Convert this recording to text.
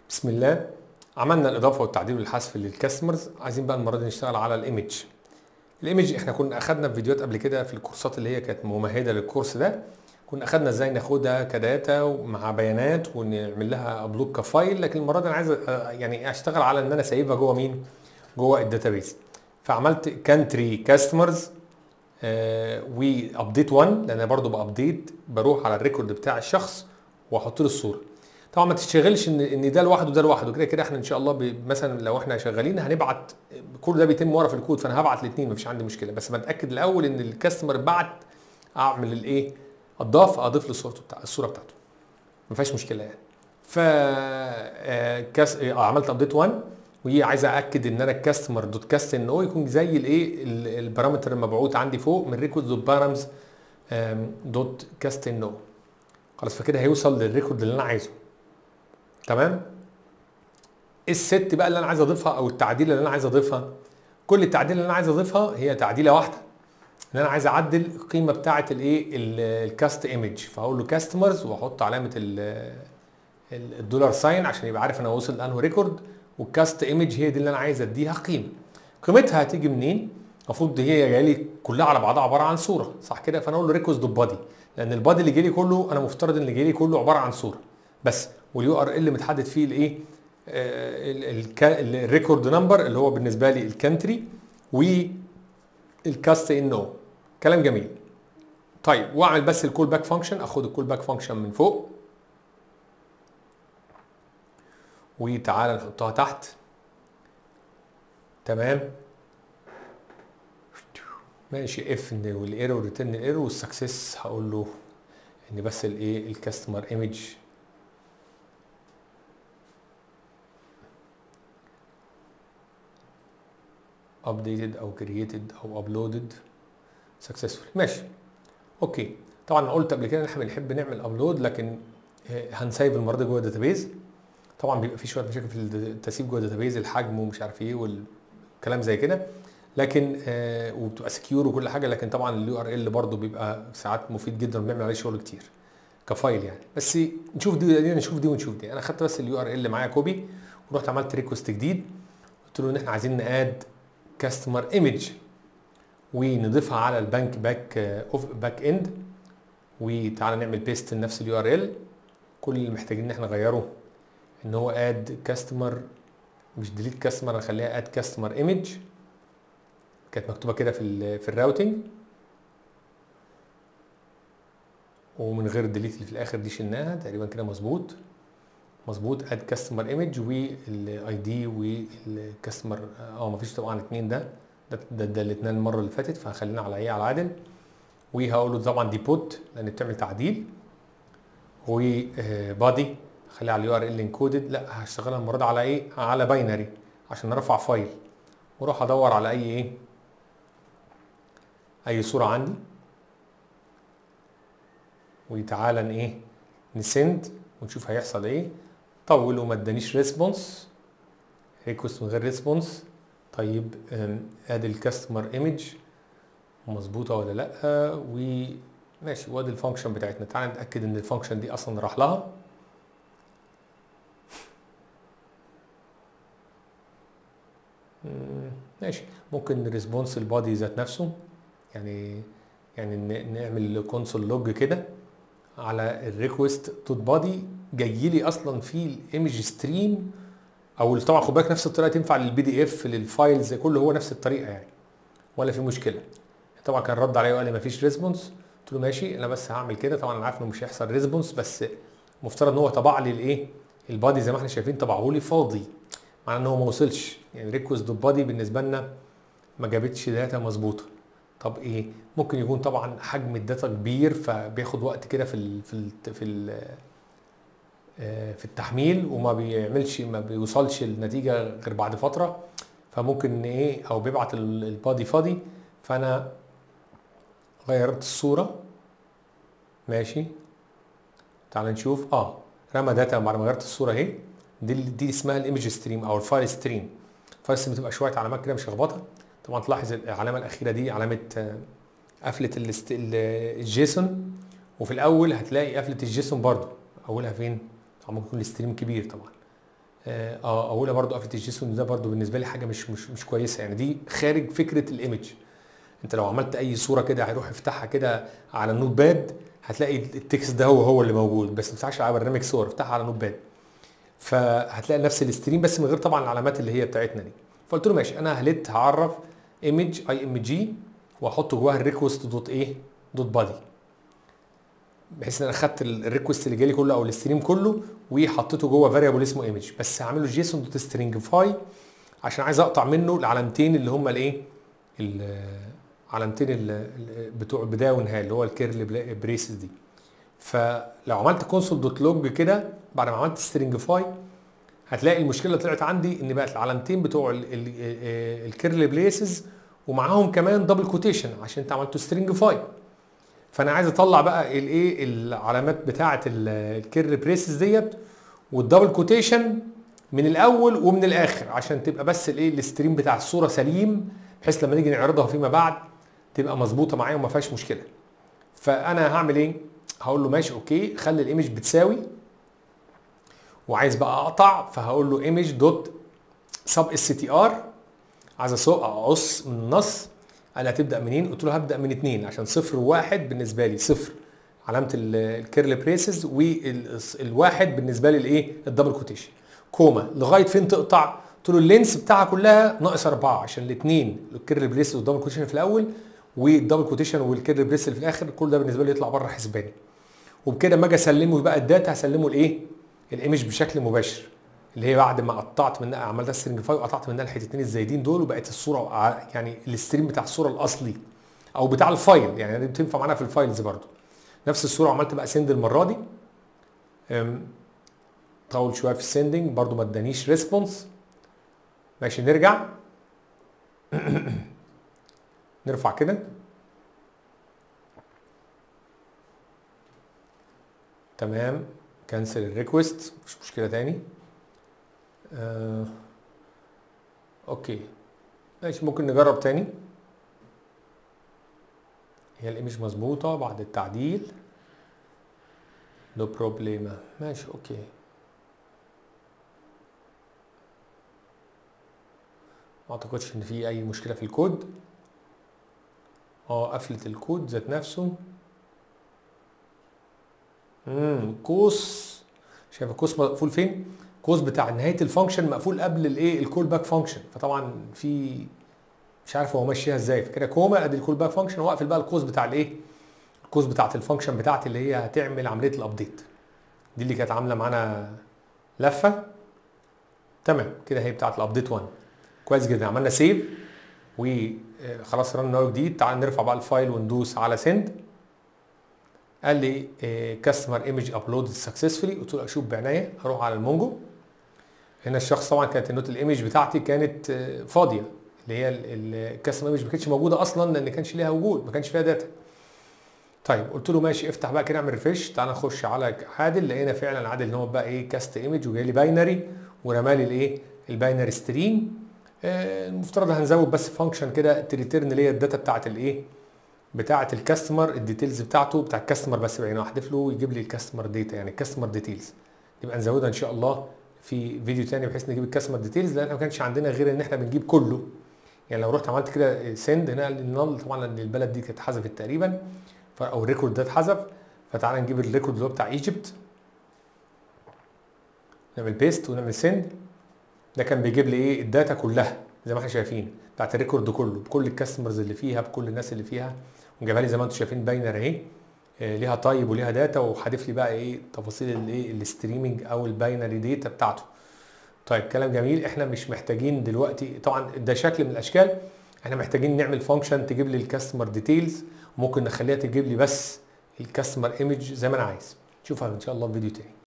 بسم الله عملنا الاضافه والتعديل والحذف للكاستمرز عايزين بقى المره دي نشتغل على الايمج الايمج احنا كنا اخدنا في فيديوهات قبل كده في الكورسات اللي هي كانت ممهده للكورس ده كنا اخدنا ازاي ناخدها كداتا مع بيانات ونعمل لها ابلود كفايل لكن المره دي انا عايز أ- يعني اشتغل على ان انا سايبها جوه مين جوه الداتابيز فعملت كانتري كاستمرز وابديت 1 لان انا برضو بابديت بروح على الريكورد بتاع الشخص واحط له الصوره طبعا ما تشتغلش ان ان ده لوحده وده لوحده كده كده احنا ان شاء الله ب- مثلا لو احنا شغالين هنبعت كل ده بيتم ورا في الكود فانا هبعت الاثنين مفيش عندي مشكله بس بتاكد الاول ان الكاستمر بعت اعمل الايه اضاف اضيف له صورته بتاع الصوره بتاعته ما فيهاش مشكله يعني ف آه، كاس آه، عملت ابديت 1 وهي عايزه ااكد ان انا الكاستمر دوت كاست ان هو يكون زي الايه ال- البارامتر المبعوث عندي فوق من ريكورد دوت بارامز دوت كاست ان او خلاص فكده هيوصل للريكورد اللي انا عايزه تمام الست بقى اللي انا عايز اضيفها او التعديل اللي انا عايز اضيفها كل التعديل اللي انا عايز اضيفها هي تعديله واحده ان انا عايز اعدل القيمه بتاعه الايه الكاست ايمج فهقول له كاستمرز واحط علامه ال- ال- الدولار ساين عشان يبقى عارف انا وصل لانه ريكورد والكاست ايمج هي دي اللي انا عايز اديها قيمه قيمتها هتيجي منين المفروض هي جايه لي كلها على بعضها عباره عن صوره صح كده فانا اقول له ريكوست دوت بادي لان البادي اللي جالي كله انا مفترض ان اللي جالي كله عباره عن صوره بس واليو ار ال متحدد فيه الايه الريكورد نمبر اللي هو بالنسبه لي الكانتري والكاست ان او كلام جميل طيب واعمل بس الكول باك فانكشن اخد الكول باك فانكشن من فوق وتعالى نحطها تحت تمام ماشي اف ان والايرور ريتيرن الايرور والسكسس هقول له ان بس الايه الكاستمر ايمج updated او created او uploaded successfully ماشي اوكي طبعا انا قلت قبل كده ان احنا بنحب نعمل ابلود لكن آه، هنسيب المره دي جوه الداتابيز طبعا بيبقى في شويه مشاكل في التسيب جوه الداتابيز الحجم ومش عارف ايه والكلام زي كده لكن آه وبتبقى سكيور وكل حاجه لكن طبعا اليو ار ال برضه بيبقى ساعات مفيد جدا وبنعمل عليه شغل كتير كفايل يعني بس نشوف دي, دي نشوف دي ونشوف دي انا خدت بس اليو ار ال معايا كوبي ورحت عملت ريكوست جديد قلت له ان احنا عايزين ناد كاستمر ايمج ونضيفها على البنك باك اوف باك اند وتعالى نعمل بيست لنفس اليو ار ال كل اللي محتاجين ان احنا نغيره ان هو اد كاستمر مش ديليت كاستمر نخليها اد كاستمر ايمج كانت مكتوبه كده في ال في الراوتنج ومن غير الديليت اللي في الاخر دي شلناها تقريبا كده مظبوط مظبوط اد كاستمر ايمج والاي دي والكاستمر اه مفيش طبعا الاثنين ده ده ده, ده الاثنين المره اللي فاتت فهخلينا على ايه على عادل وهقول له طبعا ديبوت لان بتعمل تعديل وبادي خليها على اليو ار ال انكودد لا هشتغلها المره دي على ايه على باينري عشان ارفع فايل واروح ادور على اي ايه اي صوره عندي وتعالى ن- ايه نسند ونشوف هيحصل ايه طول وما ادانيش ريسبونس ريكوست من غير ريسبونس طيب أم، ادي الكاستمر ايمج مظبوطه ولا لا وماشي وادي الفانكشن بتاعتنا تعالى نتاكد ان الفانكشن دي اصلا راح لها مم، ماشي ممكن ريسبونس البادي ذات نفسه يعني يعني ن- نعمل كونسول لوج كده على الريكوست دوت بادي جاي لي اصلا في الايمج ستريم او طبعا خد بالك نفس الطريقه تنفع للبي دي اف للفايلز كله هو نفس الطريقه يعني ولا في مشكله طبعا كان رد عليا وقال لي مفيش ريسبونس قلت له ماشي انا بس هعمل كده طبعا انا عارف انه مش هيحصل ريسبونس بس مفترض ان هو طبع لي الايه البادي زي ما احنا شايفين طبعه لي فاضي معناه ان هو ما وصلش يعني ريكوست دوت بادي بالنسبه لنا ما جابتش داتا مظبوطه طب ايه ممكن يكون طبعا حجم الداتا كبير فبياخد وقت كده في ال في ال في ال آه، في التحميل وما بيعملش ما بيوصلش النتيجه غير بعد فتره فممكن ايه او بيبعت ال- البادي فاضي فانا غيرت الصوره ماشي تعال نشوف اه رمى داتا بعد ما غيرت الصوره اهي دي دي اسمها الايمج ستريم او الفايل ستريم الفايل ستريم بتبقى شويه علامات كده مشخبطه طبعا تلاحظ العلامه الاخيره دي علامه آه، قفله الاست- ال- الجيسون وفي الاول هتلاقي قفله الجيسون برضو اولها فين طبعا ممكن يكون الستريم كبير طبعا اه آه، اقولها برضو قفله الجيسون ده برضو بالنسبه لي حاجه مش مش مش كويسه يعني دي خارج فكره الايمج انت لو عملت اي صوره كده هيروح يفتحها كده على النوت باد هتلاقي التكست ده هو هو اللي موجود بس ما تفتحش على برنامج صور افتحها على نوت باد فهتلاقي نفس الاستريم بس من غير طبعا العلامات اللي هي بتاعتنا دي فقلت له ماشي انا هلت هعرف ايمج اي ام جي واحط جواها الريكوست دوت ايه دوت بادي بحيث ان انا خدت الريكوست اللي جالي كله او الاستريم كله وحطيته جوه فاريبل اسمه ايمج بس هعمله جيسون دوت سترينجفاي عشان عايز اقطع منه العلامتين اللي هم الايه ال- علامتين ال- ال- بتوع البدايه والنهايه اللي هو الكيرل بريسز دي فلو عملت كونسول دوت لوج كده بعد ما عملت سترينجفاي هتلاقي المشكله اللي طلعت عندي ان بقت العلامتين بتوع الكيرل بليسز ومعاهم كمان دبل كوتيشن عشان انت عملته سترينجفاي فانا عايز اطلع بقى الايه العلامات بتاعه الكيرل بريسز ديت والدبل كوتيشن من الاول ومن الاخر عشان تبقى بس الايه الستريم بتاع الصوره سليم بحيث لما نيجي نعرضها فيما بعد تبقى مظبوطه معايا وما فيهاش مشكله فانا هعمل ايه هقول له ماشي اوكي خلي الايمج بتساوي وعايز بقى اقطع فهقول له ايمج دوت سب اس تي ار عايز اسوق اقص من النص قال لي هتبدا منين قلت له هبدا من اتنين عشان صفر وواحد بالنسبه لي صفر علامه الكيرل بريسز والواحد بالنسبه لي الايه الدبل كوتيشن كوما لغايه فين تقطع قلت له اللينس بتاعها كلها ناقص اربعه عشان الاثنين الكيرل بريسز والدبل كوتيشن في الاول والدبل كوتيشن والكيرل بريسز في الاخر كل ده بالنسبه لي يطلع بره حسباني وبكده اما اجي اسلمه بقى الداتا هسلمه الايه الايمج بشكل مباشر اللي هي بعد ما قطعت منها عملتها سترينجفاي وقطعت منها الحتتين الزايدين دول وبقت الصوره ع- يعني الستريم بتاع الصوره الاصلي او بتاع الفايل يعني دي بتنفع معانا في الفايلز برضو نفس الصوره عملت بقى سند المره دي أم، طول شويه في السندنج برضو ما ادانيش ريسبونس ماشي نرجع نرفع كده تمام كنسل الريكوست مش مشكله تاني آه. اوكي ماشي ممكن نجرب تاني هي الايمج مظبوطه بعد التعديل نو no بروبليما ماشي اوكي ما اعتقدش ان في اي مشكله في الكود اه قفلت الكود ذات نفسه امم قوس شايف القوس مقفول فين القوس بتاع نهايه الفانكشن مقفول قبل الايه الكول باك فانكشن فطبعا في مش عارف هو ماشيها ازاي فكده كوما ادي الكول باك فانكشن واقفل بقى القوس بتاع الايه القوس بتاعت الفانكشن بتاعتي اللي هي هتعمل عمليه الابديت دي اللي كانت عامله معانا لفه تمام كده هي بتاعت الابديت 1 كويس جدا عملنا سيف وخلاص رن ناو جديد تعال نرفع بقى الفايل وندوس على سند قال لي كاستمر ايمج ابلود سكسسفولي قلت له اشوف بعنايه اروح على المونجو هنا الشخص طبعا كانت النوت الايمج بتاعتي كانت آه، فاضيه اللي هي الكاستمر ايمج ما كانتش موجوده اصلا لان ما كانش ليها وجود ما كانش فيها داتا طيب قلت له ماشي افتح بقى كده اعمل ريفرش تعال نخش على عادل لقينا فعلا عادل ان هو بقى ايه كاست ايمج وجاي لي باينري ورمالي الايه الباينري ستريم آه، المفترض هنزود بس فانكشن كده تريتيرن ليا الداتا بتاعت الايه بتاعه الكاستمر الديتيلز بتاعته بتاع الكاستمر بس يعني احذف له ويجيب لي الكاستمر داتا يعني الكاستمر ديتيلز نبقى نزودها ان شاء الله في فيديو تاني بحيث نجيب الكاستمر ديتيلز لان احنا ما كانش عندنا غير ان احنا بنجيب كله يعني لو رحت عملت كده سند هنا النال طبعا لان البلد دي كانت اتحذفت تقريبا ف- او الريكورد ده اتحذف فتعالى نجيب الريكورد اللي هو بتاع ايجيبت نعمل بيست ونعمل سند ده كان بيجيب لي ايه الداتا كلها زي ما احنا شايفين بتاعت الريكورد كله بكل الكاستمرز اللي فيها بكل الناس اللي فيها وجابها لي زي ما انتم شايفين باينر اهي آه، ليها طيب وليها داتا وحادف لي بقى ايه تفاصيل الايه الستريمنج او الباينري داتا بتاعته طيب كلام جميل احنا مش محتاجين دلوقتي طبعا ده شكل من الاشكال احنا محتاجين نعمل فانكشن تجيب لي الكاستمر ديتيلز ممكن نخليها تجيب لي بس الكاستمر ايمج زي ما انا عايز نشوفها ان شاء الله في فيديو تاني